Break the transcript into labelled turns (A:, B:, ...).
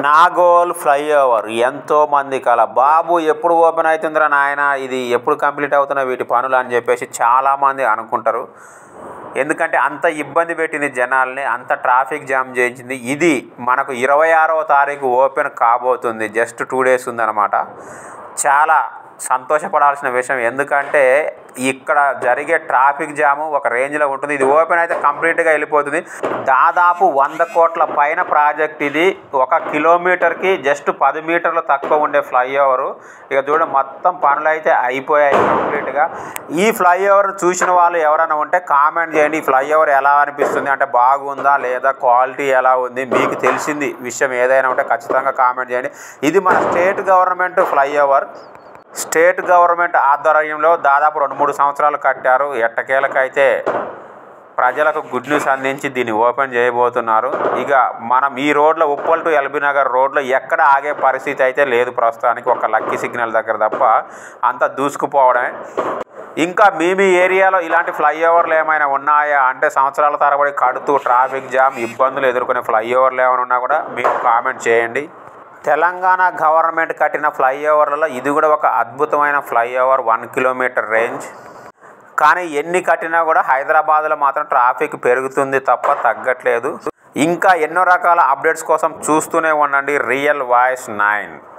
A: Nagole flyover ఎంతో మంది కల బాబు ఎప్పుడు ఓపెన్ అవుతుందిరా నాయన ఇది ఎప్పుడు కంప్లీట్ అవుతున్నా వీటి పనులు అని చెప్పేసి చాలామంది అనుకుంటారు ఎందుకంటే అంత ఇబ్బంది పెట్టింది జనాల్ని అంత ట్రాఫిక్ జామ్ చేయించింది ఇది మనకు ఇరవై ఆరవ తారీఖు ఓపెన్ కాబోతుంది జస్ట్ టూ డేస్ ఉందన్నమాట చాలా సంతోషపడాల్సిన విషయం ఎందుకంటే ఇక్కడ జరిగే ట్రాఫిక్ జాము ఒక రేంజ్లో ఉంటుంది ఇది ఓపెన్ అయితే కంప్లీట్గా వెళ్ళిపోతుంది దాదాపు వంద కోట్ల పైన ప్రాజెక్ట్ ఇది ఒక కిలోమీటర్కి జస్ట్ పది మీటర్లు తక్కువ ఉండే ఫ్లైఓవర్ ఇక చూడండి మొత్తం పనులు అయితే అయిపోయాయి కంప్లీట్గా ఈ ఫ్లైఓవర్ చూసిన వాళ్ళు ఎవరైనా ఉంటే కామెంట్ చేయండి ఈ ఫ్లైఓవర్ ఎలా అనిపిస్తుంది అంటే బాగుందా లేదా క్వాలిటీ ఎలా ఉంది మీకు తెలిసింది విషయం ఏదైనా ఉంటే ఖచ్చితంగా కామెంట్ చేయండి ఇది మన state government flyover state government ఆధ్వర్యంలో దాదాపు రెండు మూడు సంవత్సరాలు కట్టారు ఎట్టకేలకైతే ప్రజలకు గుడ్ న్యూస్ అందించి దీన్ని ఓపెన్ చేయబోతున్నారు ఇక మనం ఈ రోడ్లో ఉప్పల్ టు ఎల్బీ నగర్ రోడ్లో ఎక్కడ ఆగే పరిస్థితి అయితే లేదు ప్రస్తుతానికి ఒక లక్కీ సిగ్నల్ దగ్గర తప్ప అంతా దూసుకుపోవడమే ఇంకా మీ మీ ఏరియాలో ఇలాంటి ఫ్లైఓవర్లు ఏమైనా ఉన్నాయా అంటే సంవత్సరాల తరబడి కడుతూ ట్రాఫిక్ జామ్ ఇబ్బందులు ఎదుర్కొనే ఫ్లైఓవర్లు ఏమైనా ఉన్నా కూడా మీరు కామెంట్ చేయండి తెలంగాణ గవర్నమెంట్ కట్టిన ఫ్లైఓవర్లలో ఇది కూడా ఒక అద్భుతమైన ఫ్లైఓవర్ వన్ కిలోమీటర్ రేంజ్ కానీ ఎన్ని కట్టినా కూడా హైదరాబాద్లో మాత్రం ట్రాఫిక్ పెరుగుతుంది తప్ప తగ్గట్లేదు ఇంకా ఎన్నో రకాల అప్డేట్స్ కోసం చూస్తూనే ఉండండి రియల్ వాయిస్ నైన్